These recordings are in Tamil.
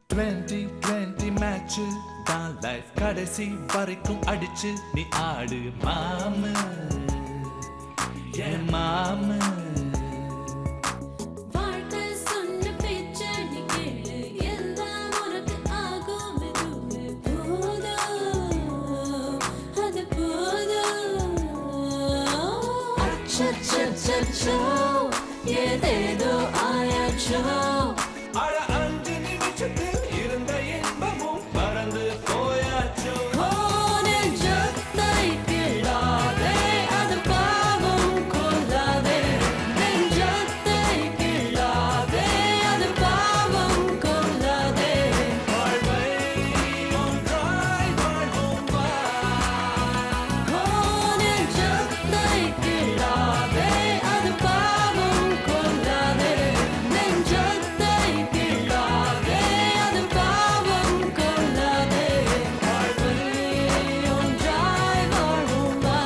டுவெண்ட்டி டுவெண்ட்டி மேட்ச் தான் லைஃப் கடைசி வரைக்கும் அடிச்சு நீ ஆடு மாமு என் மாமு வாழ்க்கை சொன்ன பேச்ச நீ கேளு எல்லாம் உனக்கு ஆகும் மெதுவே போதும் அது போதும் அச்சச்சச்சோ ஏதேதோ ஆயாச்சோ அட அஞ்சு நிமிஷத்தில் இருந்த இன்பமும் பறந்து போயாச்சோ நெஞ்சத்தை கிள்ளாதே அது பாவம் கொள்ளாதே நெஞ்சத்தை கிள்ளாதே அது பாவம் கொள்ளாதே வாழ்வை ஒன்றாய் வாழ்வோம் வா. நெஞ்சத்தை கிள்ளாதே அது பாவம் கொள்ளாதே நெஞ்சத்தை கிள்ளாதே அது பாவம் கொள்ளாதே வாழ்வை ஒன்றாய் வாழ்வோம் வா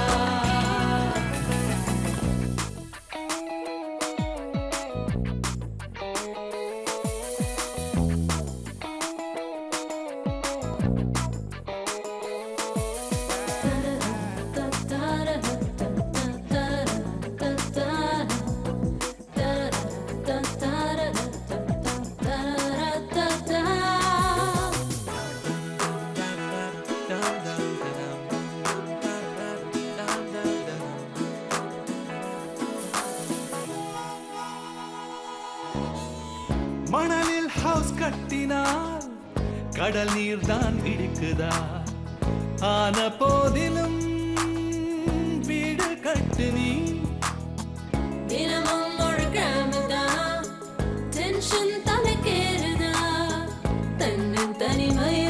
மணலில் ஹவுஸ் கட்டினால் கடல் நீர் தான் இடிக்குதா ஆன போதிலும் வீடு கட்டு நீ தினமும் ஒரு கிராமதான் டென்ஷன் தலைக்கேறுதா தன்னன் தனிமைய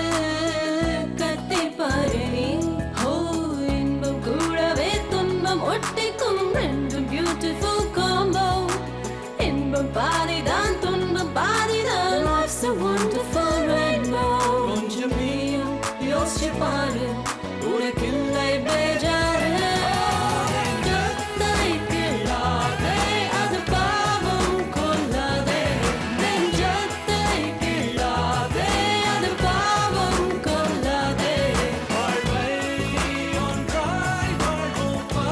கத்தி பாரு நீ ஹோ இன்பம் கூடவே துன்பம் ஒட்டிக்கும் ரெண்டும் பியூட்டிஃபுல் காம்போ இன்பம் பாதிதான் துன்பம் பாதிதான் Life's a wonderful rainbow கொஞ்சம் நீயும் யோசிச்சு பாரு உனக்கில்லை பேஜாரு நெஞ்சத்தை கிள்ளாதே, அது பாவம் கொள்ளாதே. நெஞ்சத்தை கிள்ளாதே, அது பாவம் கொள்ளாதே. வாழ்வை ஒன்றாய் வாழ்வோம் வா.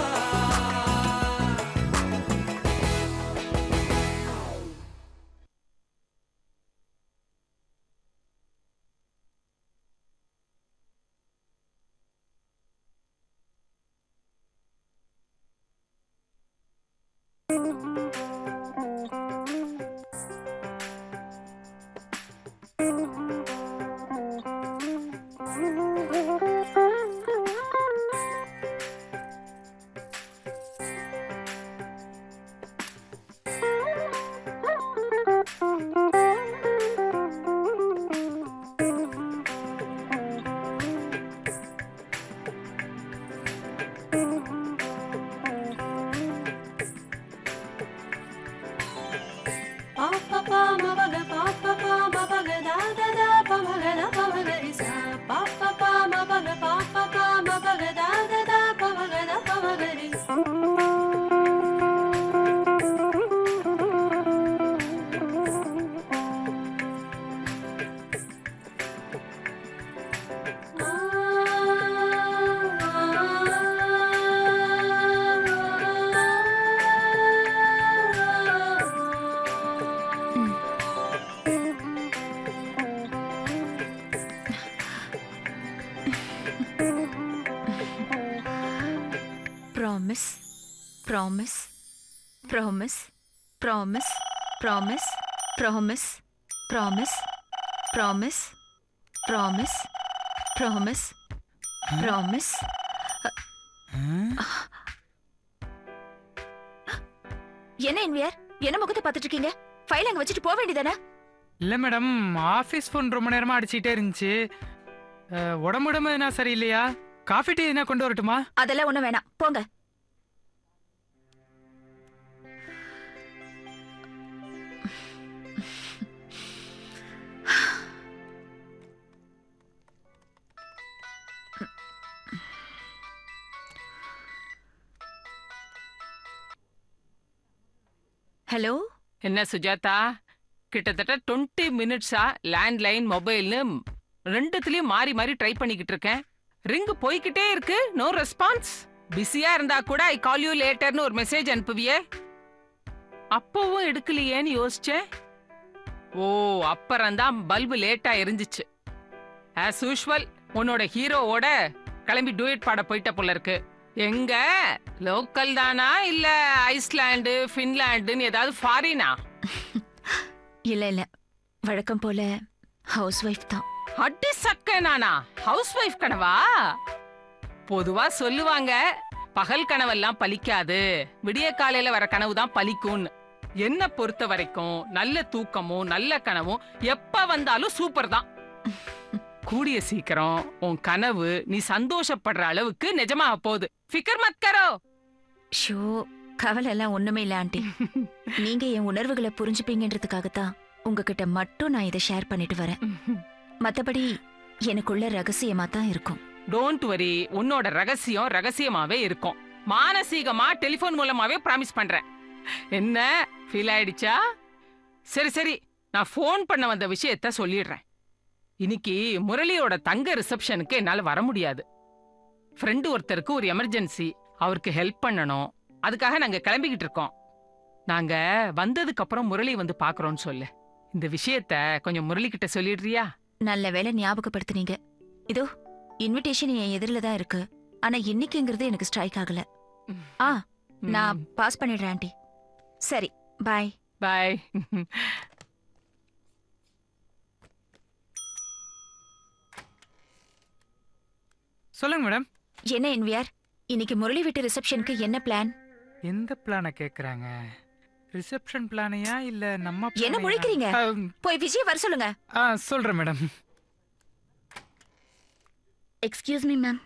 பாப்பா மபக பாப்பா மபக தாததா பமகத பமகரிசா பாப்பா மபக பாப்பா மபக தாததா பமகத பமகரிசா Promise, promise, promise, promise, promise, promise, promise, promise, promise, promise, promise. என்ன இன்வியர் என்ன முகத்தை பார்த்துட்டு இருக்கீங்க ஃபைல் அங்க வச்சுட்டு போக வேண்டியதானே இல்ல மேடம் ஆபீஸ் ஃபோன் ரொம்ப நேரமா அடிச்சுட்டே இருந்துச்சு அஹ், உடம்பு உடம்பு என்ன சரியில்லையா காஃபி டீ என்ன கொண்டு வரட்டுமா அதெல்லாம் ஒண்ணும் வேணாம் போங்க ஹலோ என்ன சுஜாதா கிட்டத்தட்ட டுவெண்ட்டி மினிட்ஸா லேண்ட்லைன் மொபைல்னு ரெண்டுத்துலயும் மாறி மாறி ட்ரை பண்ணிக்கிட்டு இருக்கேன் ரிங் போய்கிட்டே இருக்கு நோ ரெஸ்பான்ஸ் பிஸியா இருந்தா கூட ஐ கால் யூ லேட்டர்னு ஒரு மெசேஜ் அனுப்புவியே அப்பவும் எடுக்கலையேன்னு யோசிச்சேன் ஓ அப்புறம் தான் பல்பு லேட்டா எரிஞ்சிச்சு ஆஸ் யூஷுவல் உன்னோட ஹீரோவோட கிளம்பி டூயட் பாட போயிட்ட போல இருக்கு எங்க லோக்கல் தானா இல்ல ஐஸ்லாண்டு ஃபின்லாண்டுன்னு ஏதாவது ஃபாரினா இல்ல இல்ல வழக்கம் போல ஹவுஸ் ஒய்ஃப் தான் அடி சக்க நானா ஹவுஸ் ஒய்ஃப் கனவா பொதுவா சொல்லுவாங்க பகல் கனவெல்லாம் பலிக்காது விடிய காலையில வர கனவு தான் பலிக்கும்னு என்ன பொறுத்த வரைக்கும் நல்ல தூக்கமும் நல்ல கனவும் எப்ப வந்தாலும் சூப்பர் தான் கூடிய சீக்கிரம் உன் கனவு நீ சந்தோஷப்படுற அளவுக்கு நிஜமாக போகுது ஃபிக்கர் மத் கரோ ஷோ கவலை எல்லாம் ஒண்ணுமே இல்ல ஆண்டி நீங்க என் உணர்வுகளை புரிஞ்சுப்பீங்கன்றதுக்காகத்தான் உங்ககிட்ட மட்டும் நான் இதை ஷேர் பண்ணிட்டு வரேன் மத்தபடி எனக்குள்ள ரகசியமா தான் இருக்கும் டோன்ட் வரி உன்னோட ரகசியம் ரகசியமாவே இருக்கும் மானசீகமா டெலிபோன் மூலமாவே ப்ராமிஸ் பண்றேன் என்ன ஃபீல் ஆயிடுச்சா சரி சரி நான் ஃபோன் பண்ண வந்த விஷயத்த சொல்லிடுறேன் இன்னைக்கு முரளியோட தங்க ரிசப்ஷனுக்கு என்னால வர முடியாது ஃப்ரெண்டு ஒருத்தருக்கு ஒரு எமர்ஜென்சி அவருக்கு ஹெல்ப் பண்ணணும் அதுக்காக நாங்க கிளம்பிக்கிட்டு இருக்கோம் நாங்க வந்ததுக்கு அப்புறம் முரளி வந்து பாக்குறோம்னு சொல்லு இந்த விஷயத்த கொஞ்சம் முரளி கிட்ட சொல்லிடுறியா நல்ல வேளை ஞாபகப்படுத்துனீங்க இதோ இன்விடேஷன் என் எதிரில தான் இருக்கு ஆனா இன்னைக்குங்கிறது எனக்கு ஸ்ட்ரைக் ஆகல ஆ நான் பாஸ் பண்ணிடுறேன் ஆண்டி சரி பாய் பாய் சொல்லுங்க மேடம் என்ன என்வியார் இன்னைக்கு முரளி வீட்டு ரிசப்ஷனுக்கு என்ன பிளான் எந்த பிளானை கேக்குறாங்க ரிசப்ஷன் பிளானையா இல்ல நம்ம என்ன plan-ஐயா? முழிக்கிறீங்க? ஆ, போய் விஜய் வர சொல்லுங்க ஆ சொல்றேன் madam excuse me ma'am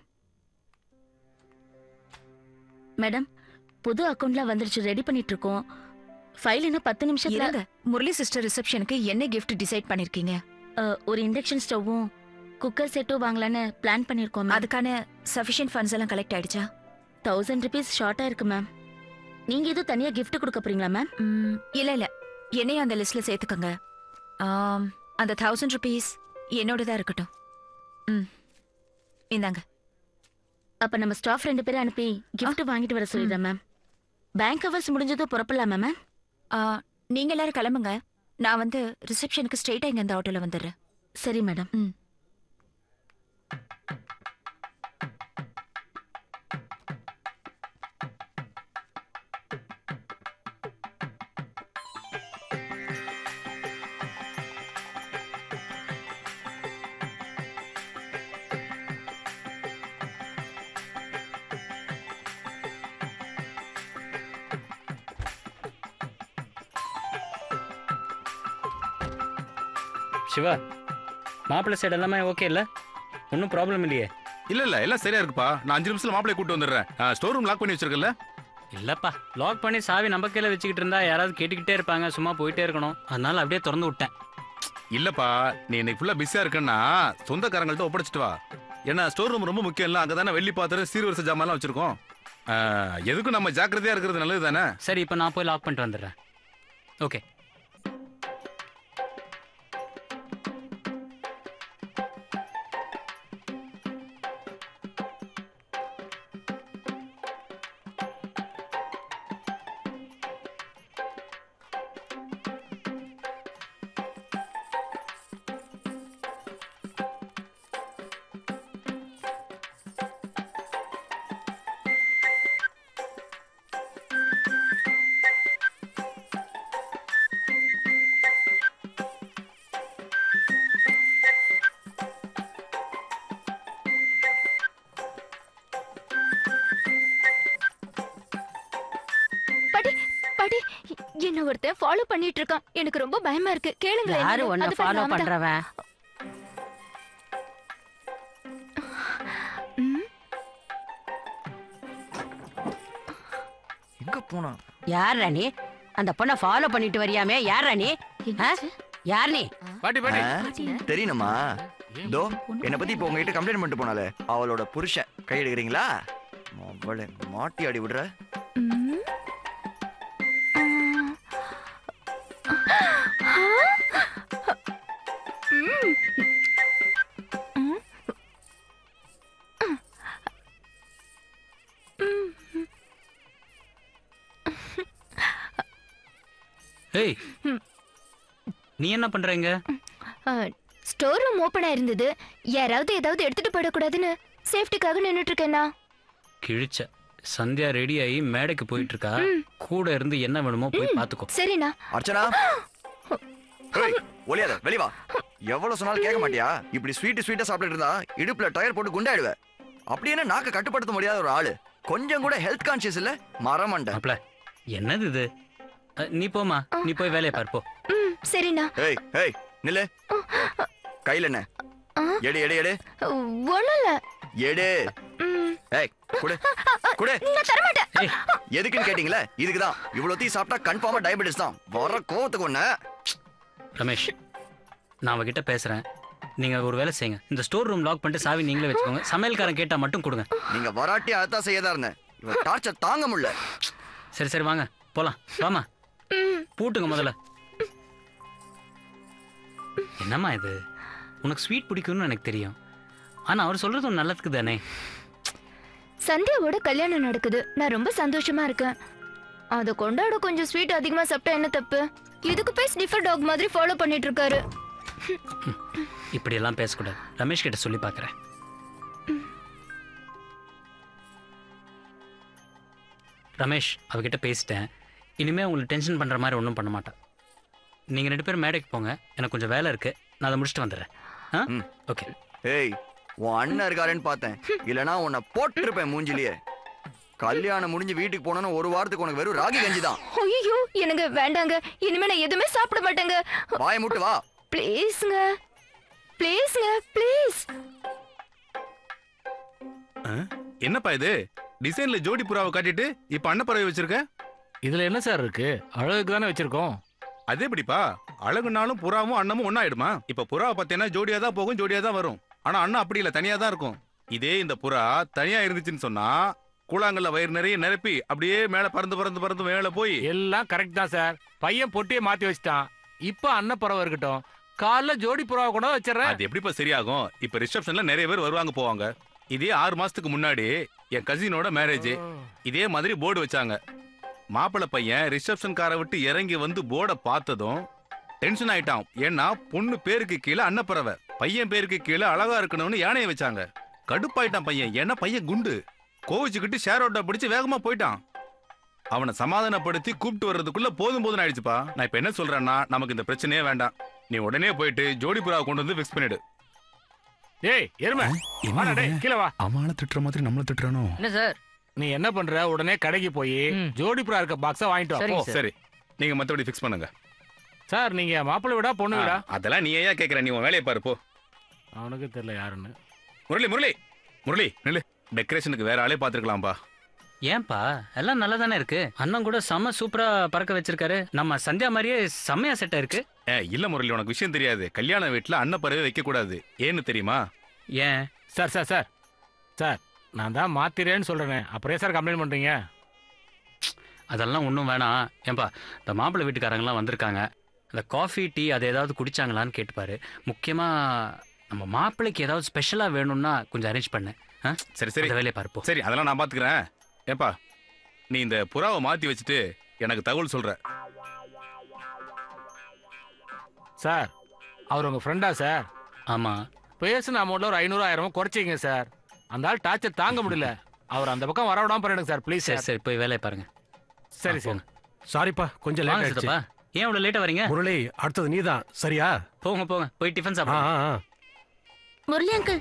madam புது அக்கவுண்ட்லாம் வந்துருச்சு ரெடி பண்ணிட்டு இருக்கோம் ஃபைல் இன்னும் பத்து நிமிஷத்துல இருங்க முரளி சிஸ்டர் ரிசப்ஷனுக்கு என்ன gift டிசைட் பண்ணிருக்கீங்க அஹ், ஒரு இண்டக்ஷன் ஸ்டவ்வும் குக்கர் செட்டும் வாங்கலான்னு பிளான் பண்ணிருக்கோம் அது அதுக்கான சஃபிஷியன்ட் ஃபண்ட்ஸ் எல்லாம் கலெக்ட் ஆயிடுச்சா தௌசண்ட் ருபீஸ் ஷார்ட்டா இருக்கு மேம் நீங்க எதுவும் தனியா gift கொடுக்க போறீங்களா மேம் ம், இல்ல இல்ல என்னையும் அந்த லிஸ்ட்ல சேர்த்துக்கங்க ஆம், அந்த தௌசண்ட் ருபீஸ் என்னோடதா இருக்கட்டும் ம் இந்தாங்க அப்ப நம்ம ஸ்டாஃப் ரெண்டு பேரும் அனுப்பி gift வாங்கிட்டு வர சொல்லிடுறேன் மேம் பேங்க் ஹவர்ஸ் முடிஞ்சதும் புறப்படலாமா மேம் ஆ, நீங்க எல்லாரும் கிளம்புங்க நான் வந்து ரிசப்ஷனுக்கு ஸ்ட்ரெயிட்டா இங்க இந்த ஆட்டோல வந்துடுறேன் சரி மேடம் ம் சிவா மாப்பிள்ளை சைடு எல்லாமே ஓகே இல்லை ஒன்றும் ப்ராப்ளம் இல்லையே இல்ல இல்ல எல்லாம் சரியா இருக்குப்பா நான் அஞ்சு நிமிஷத்துல மாப்பிளை கூட்டு வந்துடுறேன் ஸ்டோர் ரூம் லாக் பண்ணி வச்சிருக்கல இல்லைப்பா லாக் பண்ணி சாவி நம்ம கையில் வச்சுக்கிட்டு இருந்தா யாராவது கேட்டுக்கிட்டே இருப்பாங்க சும்மா போயிட்டே இருக்கணும் அதனால அப்படியே திறந்து விட்டேன் இல்லப்பா நீ இன்னைக்கு ஃபுல்லா பிஸியா இருக்கன்னா சொந்தக்காரங்கள்ட்ட ஒப்படைச்சிட்டு வா ஏன்னா ஸ்டோர் ரூம் ரொம்ப முக்கியம் இல்ல அங்கதானே வெள்ளி பாத்திரம் சீர்வரிசை ஜாமான்லாம் வச்சிருக்கோம் ஆ, எதுக்கும் நம்ம ஜாக்கிரதையா இருக்கிறது நல்லது தானே சரி இப்போ நான் போய் லாக் பண்ணிட்டு வந்துடுறேன் ஓகே பாட்டி பாட்டி என்ன ஒருத்தன் ஃபாலோ பண்ணிட்டு இருக்கான் எனக்கு ரொம்ப பயமா இருக்கு கேளுங்க யாரு உன்னை ஃபாலோ பண்றவன் எங்க போனா யார் நீ அந்த பொண்ணை ஃபாலோ பண்ணிட்டு வரியாமே யார் நீ ஆ? யார் நீ பாட்டி பாட்டி ஆ? தெரியணுமா தோ என்னை பத்தி இப்போ உங்ககிட்ட கம்ப்ளைண்ட் பண்ணிட்டு போனாலே அவளோட புருஷன் கை எடுக்கிறீங்களா அவளை மாட்டி ஆடி விடுற ம். ஆ. ஆ. ஏய் நீ என்ன பண்றீங்க ஸ்டோர் ரூம் ஓப்பனா இருந்தது யாராவது ஏதாவது எடுத்துட்டு போயிடக்கூடாதுன்னு சேஃப்டிக்காக நின்னுட்டு இருக்கேனா கிழிச்ச சந்தியா ரெடி ஆகி மேடைக்கு போயிட்டு இருக்கா கூட இருந்து என்ன வேணுமோ போய் பாத்துக்கோ சரிண்ணா அர்ச்சனா ஏய் ஒளியாத வெளிய வா எவ்வளவு சொன்னாலும் கேட்க மாட்டியா இப்படி ஸ்வீட் ஸ்வீட்டா சாப்பிட்டுட்டு இருந்தா இடுப்புல டயர் போட்டு குண்டாயிடுவ அப்படி என்ன நாக்க கட்டுப்படுத்த முடியாத ஒரு ஆளு கொஞ்சம் கூட ஹெல்த் கான்சியஸ் இல்ல மரமண்ட மாப்ள என்னது இது அ, நீ போமா நீ போய் வேலையை பாரு போ ம் சரிண்ணா ஏய் ஏய் நில்லு கையில என்ன எடு எடு எடு ஒண்ணும் இல்ல எடு ம், ஏய் குடு குடு நான் தரமாட்டேன் ஏய் எதுக்குன்னு கேட்டீங்களே இதுக்கு தான் இவ்வளவு தீ சாப்பிட்டா கன்ஃபார்மா டயபெட்டிஸ் தான் வர கோவத்துக்கு ஒண்ணு ரமேஷ் நான் அவகிட்ட பேசுறேன் நீங்க ஒரு வேலை செய்யுங்க இந்த ஸ்டோர் ரூம் லாக் பண்ணிட்டு சாவி நீங்களே வச்சுக்கோங்க சமையல்காரன் கேட்டா மட்டும் கொடுங்க நீங்க வராட்டி அதான் செய்யதா இருந்தேன் இவன் டார்ச்சர் தாங்க முடியல சரி சரி வாங்க போலாம் வாமா பூட்டுங்க முதல்ல என்னம்மா இது உனக்கு ஸ்வீட் பிடிக்கும்னு எனக்கு தெரியும் ஆனா அவர் சொல்றது உன் நல்லதுக்கு தானே சந்தியாவோட கல்யாணம் நடக்குது நான் ரொம்ப சந்தோஷமா இருக்கேன் அத கொண்டாட கொஞ்சம் ஸ்வீட் அதிகமா சாப்பிட்டா என்ன தப்பு இதுக்கு போய் ஸ்னிஃபர் டாக் மாதிரி ஃபாலோ பண்ணிட்டு இருக்காரு இப்படி எல்லாம் பேசக்கூடாது ரமேஷ் கிட்ட சொல்லி பார்க்கறேன் ரமேஷ் அவகிட்ட பேசிட்டேன் இனிமே உங்களுக்கு டென்ஷன் பண்ற மாதிரி ஒன்றும் பண்ண மாட்டேன் நீங்க ரெண்டு பேரும் மேடைக்கு போங்க எனக்கு கொஞ்சம் வேலை இருக்கு நான் அதை முடிச்சுட்டு வந்துடுறேன் ஆ ம். ஓகே ஏய் உன் அண்ணன் இருக்காருன்னு பார்த்தேன் இல்லனா உன்னை போட்டிருப்பேன் மூஞ்சிலேயே கல்யாணம் முடிஞ்சு வீட்டுக்கு போனோன்னு ஒரு வாரத்துக்கு உனக்கு வெறும் ராகி கஞ்சி தான் ஐயோ எனக்கு வேண்டாங்க இனிமே நான் எதுவுமே சாப்பிட மாட்டேங்க வாயை மூட்டு வா ப்ளீஸ்ங்க ப்ளீஸ்ங்க ப்ளீஸ் என்னப்பா இது டிசைன்ல ஜோடி புறாவை காட்டிட்டு இப்ப அன்னப்பறவை வச்சிருக்க இதுல என்ன சார் இருக்கு அழகுக்கு தானே வச்சிருக்கோம் அது எப்படிப்பா அழகுனாலும் புறாவும் அன்னமும் ஒன்னாயிடுமா இப்ப புறாவை பார்த்தீங்கன்னா ஜோடியா தான் போகும் ஜோடியா தான் வரும் ஆனா அண்ணன் அப்படி இல்ல தனியா தான் இருக்கும் இதே இந்த புறா தனியா இருந்துச்சுன்னு சொன்னா கூழாங்கல்ல வயிறு நிறைய நிரப்பி அப்படியே மேல பறந்து பறந்து பறந்து மேல போய் எல்லாம் கரெக்ட் தான் சார் பையன் பொட்டியை மாத்தி வச்சிட்டான் இப்ப அன்னப்பறவை இருக்கட்டும் காலைல ஜோடி புறாவை கூட வச்சிடறேன் அது எப்படிப்பா சரியாகும் இப்ப ரிசப்ஷன்ல நிறைய பேர் வருவாங்க போவாங்க இதே ஆறு மாசத்துக்கு முன்னாடி என் கசினோட மேரேஜ் இதே மாதிரி போர்டு வச்சாங்க மாப்பிள்ளை பையன் ரிசப்ஷன் காரை விட்டு இறங்கி வந்து போர்டை பார்த்ததும் டென்ஷன் ஆயிட்டான் ஏன்னா பொண்ணு பேருக்கு கீழே அன்னப்பறவை பையன் பேருக்கு கீழே அழகா இருக்கணும்னு யானையை வச்சாங்க கடுப்பாயிட்டான் பையன் ஏன்னா பையன் குண்டு கோவிச்சுக்கிட்டு ஷேரோட்டை பிடிச்சு வேகமா போயிட்டான் அவனை சமாதானப்படுத்தி கூப்பிட்டு வர்றதுக்குள்ள போதும் போதும் ஆயிடுச்சுப்பா நான் இப்ப என்ன சொல்றேன்னா நமக்கு இந்த பிரச்சனையே வேண்டாம் நீ உடனே போயிட்டு ஜோடி புறாவை கொண்டு வந்து ஃபிக்ஸ் பண்ணிடு ஏய் எருமை வாடா டேய், கீழே வா அவனை திட்டுற மாதிரி நம்மள திட்டுறானோ என்ன சார் நீ என்ன பண்ற உடனே கடைக்கு போய் ஜோடி புறா இருக்க பாக்ஸ வாங்கிட்டு வா போ. சரி நீங்க மத்தபடி ஃபிக்ஸ் பண்ணுங்க சார் நீங்க மாப்பிள்ளை விடா பொண்ணு விடா ஆ, அதெல்லாம் நீ ஏன் கேக்குற நீ உன் வேலையை பாரு போ அவனுக்கு தெரியல யாருன்னு முரளி முரளி முரளி நில்லு டெக்கரேஷனுக்கு வேற ஆளே பாத்துருக்கலாம்பா ஏன்பா எல்லாம் நல்லா தானே இருக்கு அண்ணன் கூட செம்ம சூப்பரா பறக்க வச்சிருக்காரு நம்ம சந்தியா மாதிரியே செம்மையா செட்டா இருக்கு ஏ இல்ல முரளி உனக்கு விஷயம் தெரியாது கல்யாண வீட்டுல அன்னப்பறவை வைக்க கூடாது ஏன்னு தெரியுமா ஏன் சார் சார் சார் சார் நான் தான் மாத்திரேன்னு சொல்றேன் அப்புறம் ஏன் சார் கம்ப்ளைண்ட் பண்றீங்க அதெல்லாம் ஒன்றும் வேணாம் ஏன்பா இந்த மாப்பிள்ளை வீட்டுக்காரங்களாம் வந்திருக்காங்க அந்த காஃபி டீ அதை ஏதாவது குடிச்சாங்களான்னு கேட்டுப்பாரு முக்கியமா நம்ம மாப்பிள்ளைக்கு ஏதாவது ஸ்பெஷலா வேணும்னா கொஞ்சம் அரேஞ்ச் பண்ணு ஆ? சரி சரி அந்த வேலையை பார்ப்போம் சரி அதெல்லாம் நான் பாத்துக்கிறேன் ஏப்பா நீ இந்த புறாவை மாத்தி வச்சுட்டு எனக்கு தகவல் சொல்ற சார் அவர் உங்க ஃப்ரெண்டா சார் ஆமா பேசுன அமௌண்ட்ல ஒரு ஐநூறு ஆயிரம் குறைச்சிங்க சார் அந்த ஆள் டார்ச்சர் தாங்க முடியல அவர் அந்த பக்கம் வர விடாம பண்ணிடுங்க சார் ப்ளீஸ் சரி சார் சரி போய் வேலையை பாருங்க சரி ஆ, சார் போங்க சாரிப்பா கொஞ்சம் வாங்க லேட் ஆயிடுச்சு சித்தப்பா ஏன் இவ்வளவு லேட்டா வரீங்க முரளி அடுத்தது நீதான் சரியா போங்க போங்க போய் டிஃபன் ஆ சாப்பிடுங்க ஆ, ஆ. முரளி அங்கிள்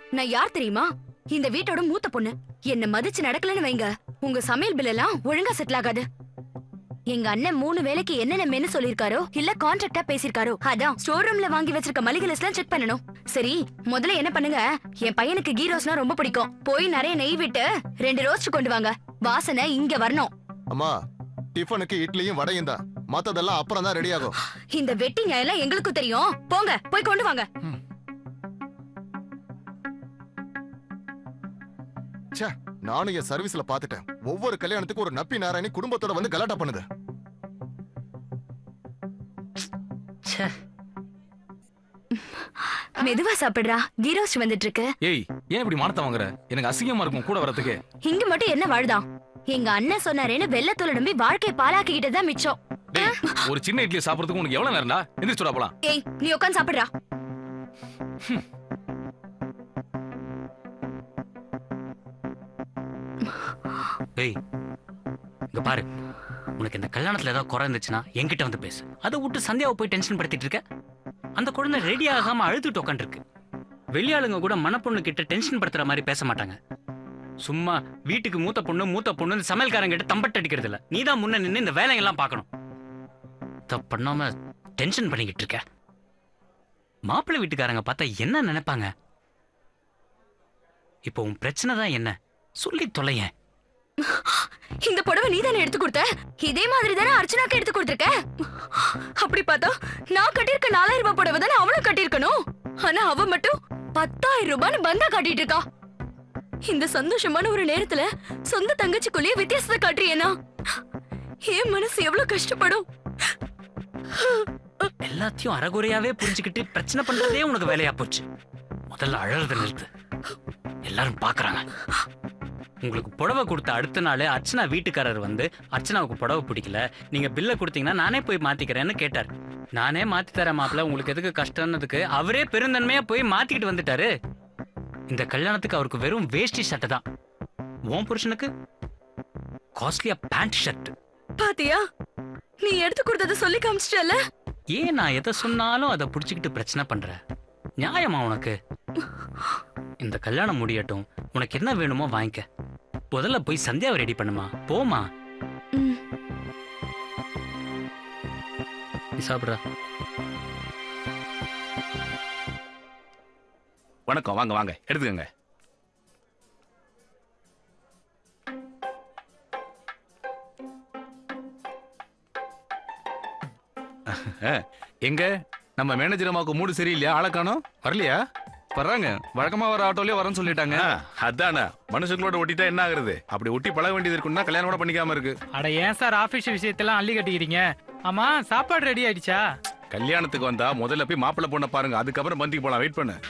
நான் யார் தெரியுமா இந்த வீட்டோட மூத்த பொண்ணு என்ன மதிச்சு நடக்கலன்னு வைங்க உங்க சமையல் பில் எல்லாம் ஒழுங்கா செட்டில் ஆகாது எங்க அண்ணன் மூணு வேலைக்கு என்னென்ன மெனு சொல்லிருக்காரோ இல்ல கான்ட்ராக்டா பேசிருக்காரோ அதான் ஸ்டோர் ரூம்ல வாங்கி வச்சிருக்க மளிகை லிஸ்ட்லாம் செக் பண்ணணும் சரி முதல்ல என்ன பண்ணுங்க என் பையனுக்கு கீ ரோஸ்னா ரொம்ப பிடிக்கும் போய் நிறைய நெய் விட்டு ரெண்டு ரோஸ்ட் கொண்டு வாங்க வாசனை இங்க வரணும் அம்மா டிஃபனுக்கு இட்லியும் வடையும் தான் மத்ததெல்லாம் அப்புறம் தான் ரெடி ஆகும் இந்த வெட்டிங்க எல்லாம் எங்களுக்கும் தெரியும் போங்க போய் கொண்டு வாங்க ச்சே நானும் என் சர்வீஸ்ல பாத்துட்டேன் ஒவ்வொரு கல்யாணத்துக்கும் ஒரு நப்பி நாராயணி குடும்பத்தோட வந்து கலாட்டா பண்ணுது மெதுவா சாப்பிடுறா கீ ரோஸ்ட் வந்துட்டு இருக்கு ஏய் ஏன் இப்படி மானத்தை வாங்குற எனக்கு அசிங்கமா இருக்கும் கூட வரதுக்கு இங்க மட்டும் என்ன வாழ்தான் எங்க அண்ணன் சொன்னாரேன்னு வெள்ளத்தோல நம்பி வாழ்க்கை பாலாக்கிக்கிட்டு தான் மிச்சம் டேய் ஒரு சின்ன இட்லி சாப்பிடுறதுக்கு உனக்கு எவ்வளவு நேரம்டா எந்திரிச்சுடா போலாம் ஏய் நீ உட்காந்து சாப்பிடுறா ஏய் இங்க பாரு உனக்கு இந்த கல்யாணத்துல ஏதாவது குறை இருந்துச்சுன்னா என்கிட்ட வந்து பேசு அதை விட்டு சந்தியாவை போய் டென்ஷன் படுத்திட்டு இருக்க அந்த குழந்தை ரெடி ஆகாம அழுதுட்டு உட்காந்துருக்கு வெளியாளுங்க கூட மணப்பொண்ணு கிட்ட டென்ஷன் படுத்துற மாதிரி பேச மாட்டாங்க சும்மா வீட்டுக்கு மூத்த பொண்ணு மூத்த பொண்ணு சமையல்காரங்க கிட்ட தம்பட்டு அடிக்கிறது இல்ல நீ தான் முன்ன நின்று இந்த வேலையெல்லாம் பார்க்கணும் தப்பு பண்ணாம டென்ஷன் பண்ணிக்கிட்டு இருக்க மாப்பிள்ளை வீட்டுக்காரங்க பார்த்தா என்ன நினைப்பாங்க இப்போ உன் பிரச்சனை தான் என்ன சொல்லி தொலையேன் இந்த புடவை நீ தானே எடுத்து கொடுத்த இதே மாதிரி தானே அர்ச்சனாக்கு எடுத்து கொடுத்துருக்க அப்படி பார்த்தா நான் கட்டியிருக்க நாலாயிரம் ரூபாய் புடவை தானே அவளும் கட்டியிருக்கணும் ஆனா அவ மட்டும் பத்தாயிரம் ரூபான்னு பந்தா காட்டிட்டு இருக்கா இந்த சந்தோஷமான ஒரு நேரத்துல சொந்த தங்கச்சிக்குள்ளேயே வித்தியாசத்தை காட்டுறியேனா என் மனசு எவ்வளவு கஷ்டப்படும் எல்லாத்தையும் அறகுறையாவே புரிஞ்சுக்கிட்டு பிரச்சனை பண்றதே உனக்கு வேலையா போச்சு முதல்ல அழறத நிறுத்து எல்லாரும் பாக்குறாங்க உங்களுக்கு புடவை கொடுத்த அடுத்த நாள் அர்ச்சனா வீட்டுக்காரர் வந்து அர்ச்சனாவுக்கு புடவை பிடிக்கல நீங்க பில்லை கொடுத்தீங்கன்னா நானே போய் மாத்திக்கிறேன்னு கேட்டார் நானே மாத்தி தரேன் மாப்பிள்ள உங்களுக்கு எதுக்கு கஷ்டம்னதுக்கு அவரே பெருந்தன்மையா போய் மாத்திக்கிட்டு வந்துட்டாரு இந்த கல்யாணத்துக்கு அவருக்கு வெறும் வேஷ்டி சட்டை தான் உன் புருஷனுக்கு காஸ்ட்லியா பேண்ட் ஷர்ட் பாத்தியா நீ எடுத்து கொடுத்தத சொல்லி காமிச்சிட்டல ஏன் நான் எதை சொன்னாலும் அதை புடிச்சுக்கிட்டு பிரச்சனை பண்ற நியாயமா உனக்கு இந்த கல்யாணம் முடியட்டும் உனக்கு என்ன வேணுமோ வாங்கிக்க முதல்ல போய் சந்தியாவை ரெடி பண்ணுமா போமா நீ சாப்பிடுற வணக்கம் வாங்க வாங்க எடுத்துக்கங்க அஹ், எங்க நம்ம மேனேஜர் அம்மாவுக்கு மூடு சரியில்லையா ஆளை காணோம் வரலையா வர்றாங்க வழக்கமா வர ஆட்டோலயே வரேன்னு சொல்லிட்டாங்க அதானே மனுஷங்களோட ஒட்டிட்டா என்ன ஆகுறது அப்படி ஒட்டி பழக வேண்டியது இருக்குன்னா கல்யாணம் கூட பண்ணிக்காம இருக்கு அட ஏன் சார் ஆபீஸ் விஷயத்தெல்லாம் அள்ளி கட்டிக்கிறீங்க ஆமா சாப்பாடு ரெடி ஆயிடுச்சா கல்யாணத்துக்கு வந்தா முதல்ல போய் மாப்பிள்ளை பொண்ணை பாருங்க அதுக்கப்புறம் பந்திக்கு போலாம் வெயிட் பண்ணு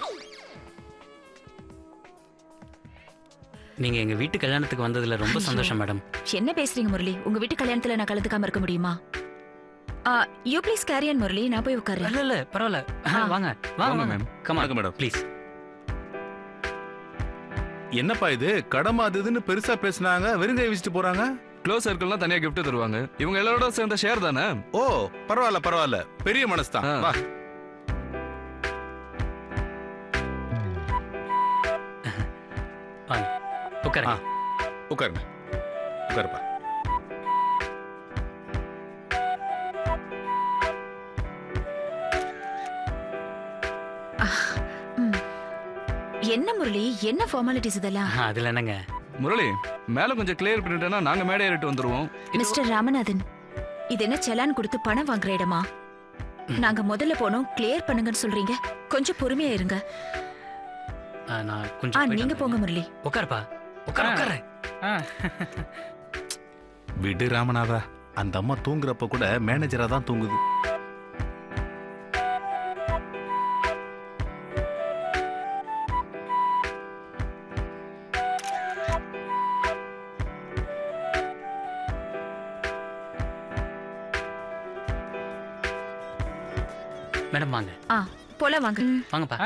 நீங்க எங்க வீட்டு கல்யாணத்துக்கு வந்ததுல ரொம்ப சந்தோஷம் மேடம் என்ன பேசுறீங்க முரளி உங்க வீட்டு கல்யாணத்துல நான் கலந்துக்காம இருக்க முடியுமா யூ ப்ளீஸ் கேரியன் முரளி நான் போய் உட்கார்றேன் இல்ல இல்ல பரவாயில்ல வாங்க வாங்க மேம் கமா மேடம் ப்ளீஸ் என்னப்பா இது கடமை அது இதுன்னு பெருசா பேசுனாங்க வெறுங்கை வச்சுட்டு போறாங்க க்ளோஸ் சர்க்கிள்லாம் தனியா gift தருவாங்க இவங்க எல்லாரோட சேர்ந்த ஷேர் தானே ஓ பரவாயில்ல பரவாயில்ல பெரிய மனசு தான் வா வாங்க உட்காருங்க உட்காருங்க உட்காருப்பா என்ன முரளி என்ன ஃபார்மாலிட்டிஸ் இதெல்லாம் அதுல என்னங்க முரளி மேல கொஞ்சம் கிளியர் பண்ணிட்டேன்னா நாங்க மேடை ஏறிட்டு வந்துருவோம் மிஸ்டர் ராமநாதன் இது என்ன செலான் கொடுத்து பணம் வாங்குற இடமா நாங்க முதல்ல போனோம் கிளியர் பண்ணுங்கன்னு சொல்றீங்க கொஞ்சம் பொறுமையா இருங்க ஆ, நான் ஆ கொஞ்சம் போயிட்டு நீங்க போங்க முரளி உட்காருப்பா உட்கார உட்கார விடு ராமநாதா அந்த அம்மா தூங்குறப்ப கூட மேனேஜரா தான் தூங்குது மேடம் வாங்க ஆ போலாம் வாங்க வாங்கப்பா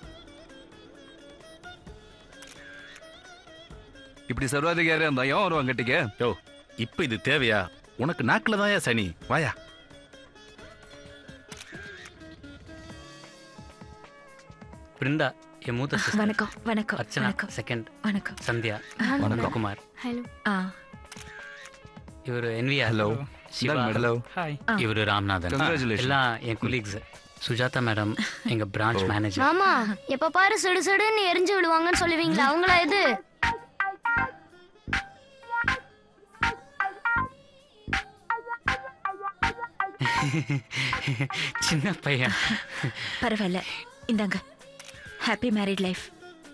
இப்படி சர்வாதிகாரியா இருந்தா ஏன் வருவாங்க கட்டிக்க யோ இப்ப இது தேவையா உனக்கு நாக்குல தான் சனி வாயா பிருந்தா என் மூத்த சிஸ்டர் வணக்கம் வணக்கம் அர்ச்சனா வணக்கம் செகண்ட் வணக்கம் சந்தியா வணக்கம். குமார் ஹலோ ஆ இவர் என்விஆர் Hello. சிவா இந்தாங்க madam. Hello. ஹாய் இவர் ராம்நாதன் Congratulations. எல்லாம் என் குலீக்ஸ் சுஜாதா மேடம் எங்க பிரான்ச் மேனேஜர் மாமா எப்ப பாரு சுடு சுடுன்னு எரிஞ்சு விடுவாங்கன்னு சொல்லுவீங்களா அவங்களா இது சின்ன பையன் பரவாயில்ல இந்தாங்க ஹாப்பி மேரிட் லைஃப்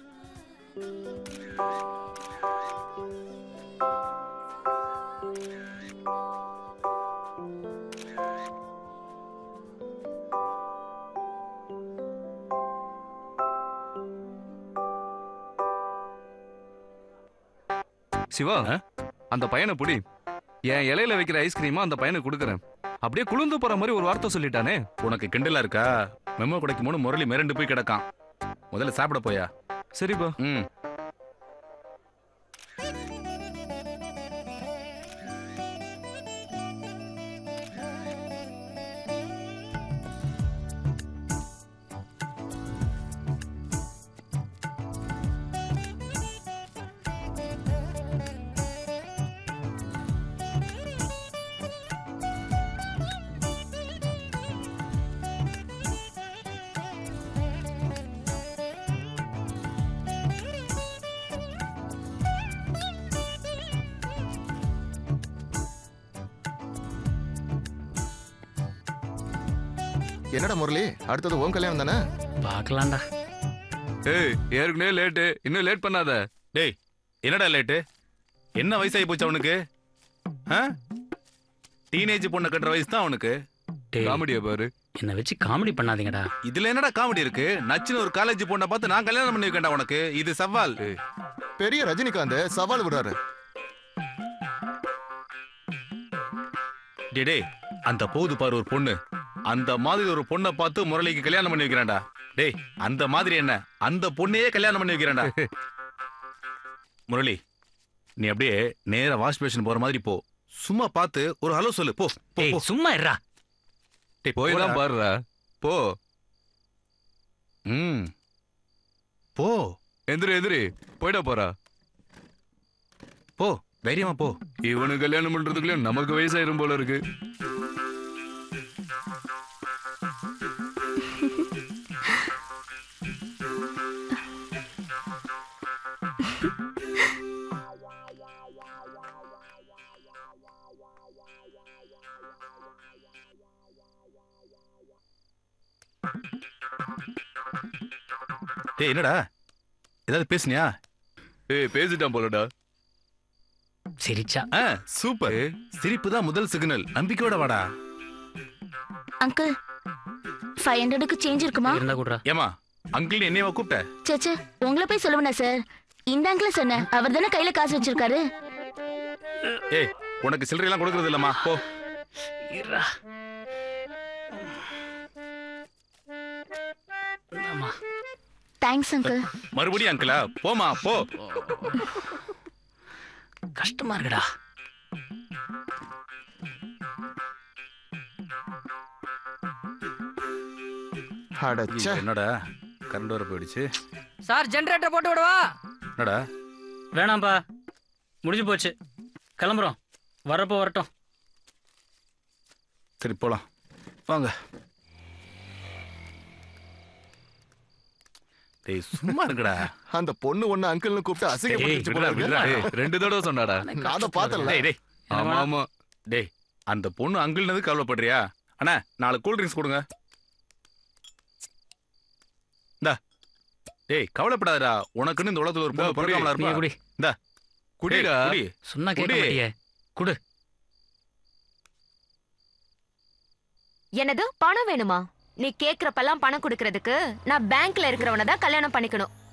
சிவா அந்த பையனை புடி என் இலையில வைக்கிற ஐஸ்கிரீமா அந்த பையனுக்கு கொடுக்குறேன் அப்படியே குளிர்ந்து போற மாதிரி ஒரு வார்த்தை சொல்லிட்டானே உனக்கு கிண்டலா இருக்கா மெமோ கிடைக்கும் போது முரளி மிரண்டு போய் கிடக்கான் முதல்ல சாப்பிட போயா சரிப்பா ம் என்னடா முரளி அடுத்தது உன் கல்யாணம் தானே பார்க்கலாம்டா ஏய் ஏற்கனவே லேட்டு இன்னும் லேட் பண்ணாத டேய் என்னடா லேட்டு என்ன வயசாகி போச்சு அவனுக்கு டீனேஜ் பொண்ணை கட்டுற வயசு தான் அவனுக்கு காமெடியா பாரு என்னை வச்சு காமெடி பண்ணாதீங்கடா இதுல என்னடா காமெடி இருக்கு நச்சுன்னு ஒரு காலேஜ் பொண்ணை பார்த்து நான் கல்யாணம் பண்ணி வைக்கேன்டா உனக்கு இது சவால் பெரிய ரஜினிகாந்த் சவால் விடுறாரு டேய் டேய் அந்த போகுது பாரு ஒரு பொண்ணு அந்த மாதிரி ஒரு பொண்ணை பார்த்து முரளிக்கு கல்யாணம் பண்ணி வைக்கிறேன்டா டேய் அந்த மாதிரி என்ன அந்த பொண்ணையே கல்யாணம் பண்ணி வைக்கிறேன்டா முரளி நீ அப்படியே நேரா வாஷ் பேஷன் போற மாதிரி போ சும்மா பார்த்து ஒரு ஹலோ சொல்லு போ போ, போ சும்மா இருடா டேய் போய் தான் பாருடா போ ம் போ எந்திரி எந்திரி போயிட போறா போ தைரியமா போ இவனு கல்யாணம் பண்றதுக்குள்ளயும் நமக்கு வயசாயிரும் போல இருக்கு டேய் என்னடா ஏதாவது பேசுனியா ஏய் பேசிட்டான் போலடா சிரிச்சா ஆ சூப்பர் சிரிப்பு தான் முதல் சிக்னல் நம்பிக்கையோட வாடா அங்கிள் ஃபைவ் ஹண்ட்ரடுக்கு சேஞ்ச் இருக்குமா இருந்தா கூடுறா ஏமா அங்கிள் என்னையவா கூப்பிட்ட சேச்சே உங்களை போய் சொல்லுவேனா சார் இந்த அங்கிள் சொன்னேன் அவர் தானே கையில காசு வச்சிருக்காரு ஏய் உனக்கு சில்லறை எல்லாம் கொடுக்கறது இல்லம்மா போ இருடா தேங்க்ஸ் அங்கிள் மறுபடியும் அங்கிளா போமா போ கஷ்டமா இருக்குடா அடச்சே. என்னடா கரண்ட் வர போயிடுச்சு சார் ஜெனரேட்டர் போட்டு விடவா என்னடா வேணாம்ப்பா முடிஞ்சு போச்சு கிளம்புறோம் வரப்போ வரட்டும் சரி போலாம் வாங்க டேய் சும்மா இருக்குடா அந்த பொண்ணு ஒண்ணு அங்கிள்னு கூப்பிட்டு அசிங்கப்படுத்திச்சு போல விடுடா, இருக்கு. விடுடா. ரெண்டு தடவை சொன்னாடா நான் அதை பார்த்தல டேய் டேய் ஆமா ஆமா டேய் அந்த பொண்ணு அங்கிள்னது கவலைப்படுறியா அண்ணா நாலு கூல் ட்ரிங்க்ஸ் கொடுங்க இந்தா டேய் கவலைப்படாதடா உனக்குன்னு இந்த உலகத்துல ஒரு பொண்ணு இந்தா, பிறக்காமலா குடி. இருப்பா நீ குடி. இந்தா குடிடா. டேய், குடி சொன்னா கேட்க குடி. மாட்டியே குடு என்னது பணம் வேணுமா நீ கேக்குறப்பெல்லாம் பணம் கொடுக்கறதுக்கு நான் பேங்க்ல இருக்கிறவன தான் கல்யாணம் பண்ணிக்கணும்